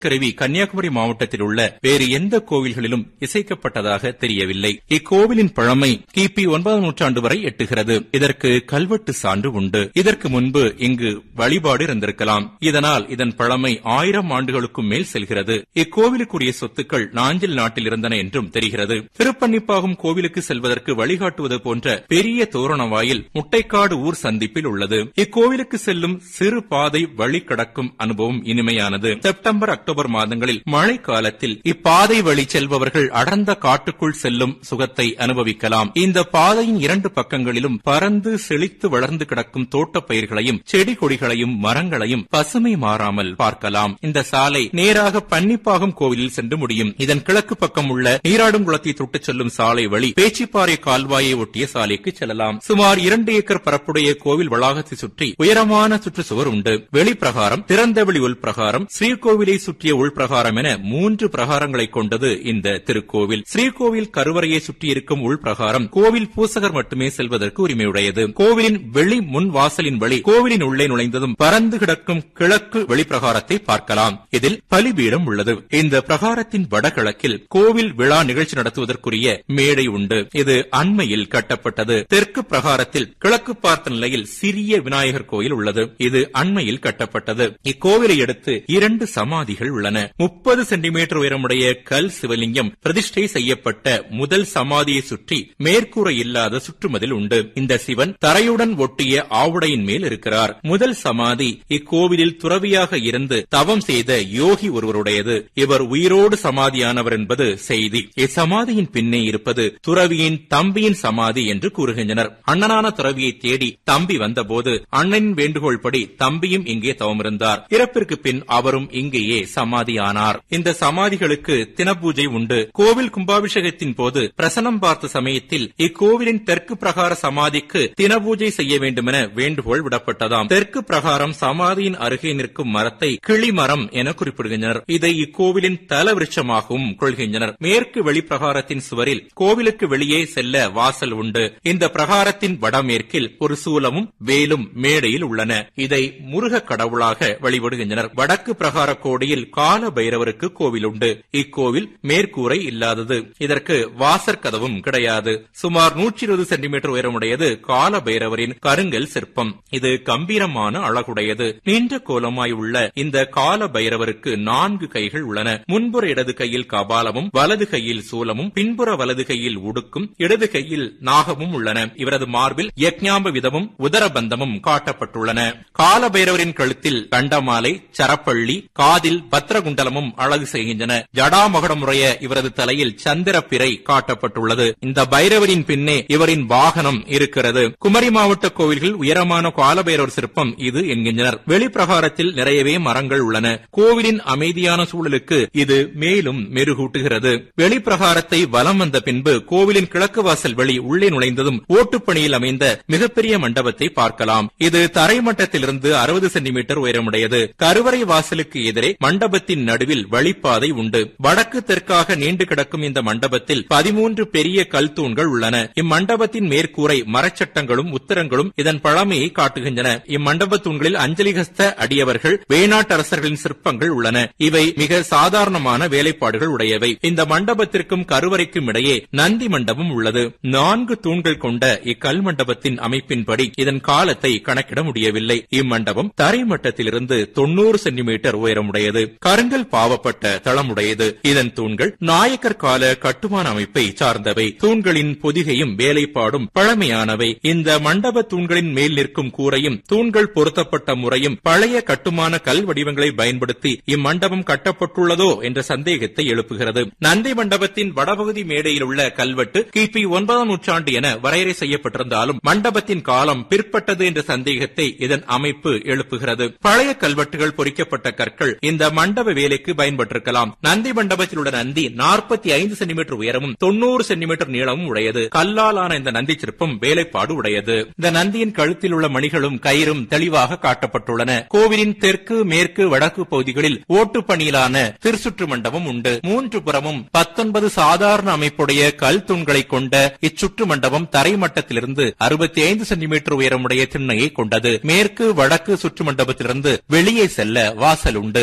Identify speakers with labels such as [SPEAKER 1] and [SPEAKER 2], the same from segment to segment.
[SPEAKER 1] கருவி கன்னியாகுமரி மாவட்டத்தில் உள்ள வேறு எந்த கோவில்களிலும் இசைக்கப்பட்டதாக தெரியவில்லை இக்கோவிலின் பழமை கிபி ஒன்பதாம் நூற்றாண்டு வரை எட்டுகிறது இதற்கு கல்வெட்டு சான்று உண்டு இதற்கு முன்பு இங்கு வழிபாடு இருந்திருக்கலாம் இதனால் இதன் பழமை ஆயிரம் ஆண்டுகளுக்கும் மேல் செல்கிறது இக்கோவிலுக்குரிய சொத்துக்கள் நாஞ்சில் நாட்டில் இருந்தன என்றும் தெரிகிறது திருப்பன்னிப்பாகும் கோவிலுக்கு செல்வதற்கு வழிகாட்டுவது போன்ற பெரிய தோரண வாயில் முட்டைக்காடு ஊர் சந்திப்பில் உள்ளது இக்கோவிலுக்கு செல்லும் சிறு பாதை வழி கடக்கும் அனுபவம் இனிமையானது செப்டம்பர் அக்டோபர் மாதங்களில் மழை காலத்தில் இப்பாதை வழி செல்பவர்கள் அடர்ந்த காட்டுக்குள் செல்லும் சுகத்தை அனுபவிக்கலாம் இந்த பாதையின் இரண்டு பக்கங்களிலும் பறந்து செழித்து வளர்ந்து கிடக்கும் தோட்டப் பயிர்களையும் செடி கொடிகளையும் மரங்களையும் பசுமை மாறாமல் பார்க்கலாம் இந்த சாலை நேராக பன்னிப்பாகம் கோவிலில் சென்று முடியும் இதன் கிழக்கு பக்கம் உள்ள நீராடும் குளத்தை தொட்டுச் செல்லும் சாலை வழி பேச்சிப்பாறை கால்வாயை ஒட்டிய சாலைக்கு செல்லலாம் சுமார் இரண்டு ஏக்கர் பரப்புடைய கோவில் வளாகத்தை சுற்றி உயரமான சுற்றுச்சுவர் உண்டு வெளிப்பிரகாரம் திறந்தவெளி உள்பிரகாரம் ஸ்ரீகோவிலை சுற்றிய உள்பிரகாரம் என மூன்று பிரகாரங்களை கொண்டது இந்த திருக்கோவில் ஸ்ரீகோவில் கருவறையை சுற்றியிருக்கும் உள்பிரகாரம் கோவில் பூசகர் மட்டுமே செல்வதற்கு உரிமையுடையது கோவிலின் வெளி முன் வாசலின் வழி கோவிலின் உள்ளே நுழைந்ததும் பறந்து கிடக்கும் கிழக்கு வெளிப்பிரகாரத்தை பார்க்கலாம் இதில் பலிபீடம் உள்ளது இந்த பிரகாரத்தின் வடகிழக்கில் கோவில் விழா நிகழ்ச்சி நடத்துவதற்குரிய மேடை உண்டு இது அண்மையில் கட்டப்பட்டது தெற்கு பிரகாரத்தில் கிழக்கு பார்த்த நிலையில் சிறிய விநாயகர் கோயில் உள்ளது இது அண்மையில் கட்டப்பட்டது இக்கோவிலை அடுத்து இரண்டு சமாதிகள் உள்ளன முப்பது சென்டிமீட்டர் உயரமுடைய கல் சிவலிங்கம் பிரதிஷ்டை செய்யப்பட்ட முதல் சமாதியை சுற்றி மேற்கூரை இல்லாத சுற்றுமதில் உண்டு இந்த சிவன் தரையுடன் ஒட்டிய ஆவுடையின் மேல் இருக்கிறார் முதல் சமாதி இக்கோவிலில் துறவியாக இருந்து தவம் செய்த யோகி ஒருவருடையது இவர் உயிரோடு சமாதியானவர் என்பது செய்தி இச்சமாதியின் பின்னே இருப்பது துறவியின் தம்பியின் சமாதி என்று கூறுகின்றனர் அண்ணனான துறவியை தேடி தம்பி வந்தபோது அண்ணனின் வேண்டுகோள் படி தம்பியும் இங்கே தவமிருந்தார் இறப்பிற்கு பின் அவரும் இங்கேயே சமாதியானார் இந்த சமாதிகளுக்கு தினபூஜை உண்டு கோவில் கும்பாபிஷேகத்தின் போது பிரசனம் பார்த்த சமயத்தில் இக்கோவிலின் தெற்கு பிரகார சமாதிக்கு தினபூஜை செய்ய வேண்டுமென வேண்டுகோள் விடப்பட்டதாம் தெற்கு பிரகாரம் சமாதியின் அருகே நிற்கும் மரத்தை கிளிமரம் என குறிப்பிடுகின்றனர் இதை இக்கோவிலின் தல விருட்சமாகவும் கொள்கின்றனர் மேற்கு வெளிப்பிரகாரத்தின் சுவரில் கோவிலுக்கு வெளியே செல்ல வாசல் உண்டு இந்த பிரகாரத்தின் வடமேற்கில் ஒரு சூலமும் வேலும் மேடையில் உள்ளன இதை முருக கடவுளாக வழிபடுகின்றனர் வடக்கு பிரகார கோடியில் கால பைரவருக்கு கோவில் உண்டு இக்கோவில் மேற்கூரை இல்லாதது இதற்கு வாசற் கதவும் கிடையாது சுமார் நூற்றி இருபது சென்டிமீட்டர் உயரமுடையது கால பைரவரின் கருங்கல் சிற்பம் இது கம்பீரமான அழகுடையது நீண்ட கோலமாய் உள்ள இந்த கால பைரவருக்கு நான்கு கைகள் உள்ளன முன்புற இடது கையில் கபாலமும் வலது கையில் சூலமும் பின்புற வலது கையில் உடுக்கும் இடது கையில் நாகமும் உள்ளன இவரது மார்பில் யக்ஞாம்ப விதமும் உதரபந்தமும் காட்டப்பட்டுள்ளன கால பைரவரின் கழுத்தில் கண்டமாலை சரப்பள்ளி காதில் பத்ரகுண்டலமும் அழகு செய்கின்றன ஜடாமகுடமுறைய இவரது தலையில் சந்திரப்பிறை காட்டப்பட்டுள்ளது இந்த பைரவரின் பின்னே இவரின் வாகனம் இருக்கிறது குமரி மாவட்ட கோவில்கள் உயரமான காலபைரவர் சிற்பம் இது என்கின்றனர் வெளிப்பிரகாரத்தில் நிறையவே மரங்கள் உள்ளன கோவிலின் அமைதியான சூழலுக்கு இது மேலும் மெருகூட்டுகிறது வெளிப்பிரகாரத்தை வலம் வந்த பின்பு கோவிலின் கிழக்கு வாசல் வழி உள்ளே நுழைந்ததும் ஓட்டுப்பணியில் அமைந்த மிகப்பெரிய மண்டபத்தை பார்க்கலாம் இது தரைமட்டத்திலிருந்து அறுபது சென்டிமீட்டர் உயரமுடையது கருவறை வாசலுக்கு எதிரே மண்டபத்தின் நடுவில் வழிப்பாதை உண்டு வடக்கு தெற்காக நீண்டு கிடக்கும் இந்த மண்டபத்தில் பதிமூன்று பெரிய கல் தூண்கள் உள்ளன இம்மண்டபத்தின் மேற்கூரை மரச்சட்டங்களும் உத்தரங்களும் இதன் பழமையை காட்டுகின்றன இம்மண்டப தூண்களில் அஞ்சலிகஸ்த அடியவர்கள் வேணாட்டரசர்களின் சிற்பங்கள் உள்ளன இவை மிக சாதாரணமான வேலைப்பாடுகள் உடையவை இந்த மண்டபத்திற்கும் கருவறைக்கும் இடையே நந்தி மண்டபம் உள்ளது நான்கு தூண்கள் கொண்ட இக்கல் மண்டபத்தின் அமைப்பின்படி இதன் காலத்தை கணக்கிட முடியவில்லை இம்மண்டபம் தரைமட்டத்திலிருந்து தொண்ணூறு சென்டிமீட்டர் உயரமுடையது கருங்கல் பாவப்பட்ட தளமுடையது இதன் தூண்கள் நாயக்கர் கால கட்டுமான அமைப்பை சார்ந்தவை தூண்களின் பொதிகையும் வேலைப்பாடும் பழமையானவை இந்த மண்டப தூண்களின் மேல் நிற்கும் கூரையும் தூண்கள் பொருத்தப்பட்ட முறையும் பழைய கட்டுமான கல் வடிவங்களை பயன்படுத்தி இம்மண்டபம் கட்டப்பட்டுள்ளதோ என்ற சந்தேகத்தை எழுப்புகிறது நந்தி மண்டபத்தின் வடபகுதி மேடையில் உள்ள கல்வெட்டு கிபி ஒன்பதாம் நூற்றாண்டு என வரையறை செய்யப்பட்டிருந்தாலும் மண்டபத்தின் காலம் பிற்பட்டது என்ற சந்தேகத்தை இதன் அமைப்பு எழுப்புகிறது பழைய கல்வெட்டுகள் பொறிக்கப்பட்ட கற்கள் இந்த மண்டப வேலைக்கு பயன்பட்டிருக்கலாம் நந்தி மண்டபத்தில் உள்ள நந்தி நாற்பத்தி ஐந்து சென்டிமீட்டர் உயரமும் தொண்ணூறு சென்டிமீட்டர் நீளமும் உடையது கல்லாலான இந்த நந்தி சிற்பம் வேலைப்பாடு உடையது இந்த நந்தியின் கழுத்தில் உள்ள மணிகளும் கயிறும் தெளிவாக காட்டப்பட்டுள்ளன கோவிலின் தெற்கு மேற்கு வடக்கு பகுதிகளில் ஓட்டுப்பணியிலான திருச்சுற்று மண்டபம் உண்டு மூன்று புறமும் பத்தொன்பது சாதாரண அமைப்புடைய கல் தூண்களை கொண்ட இச்சுற்று மண்டபம் தரைமட்டத்திலிருந்து அறுபத்தி ஐந்து சென்டிமீட்டர் உயரமுடைய திண்ணையை கொண்டது மேற்கு வடக்கு சுற்று மண்டபத்திலிருந்து வெளியே செல்ல வாசல் உண்டு திருச்சுற்று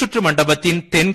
[SPEAKER 1] திருச்சுற்று மண்டபத்தின் தென்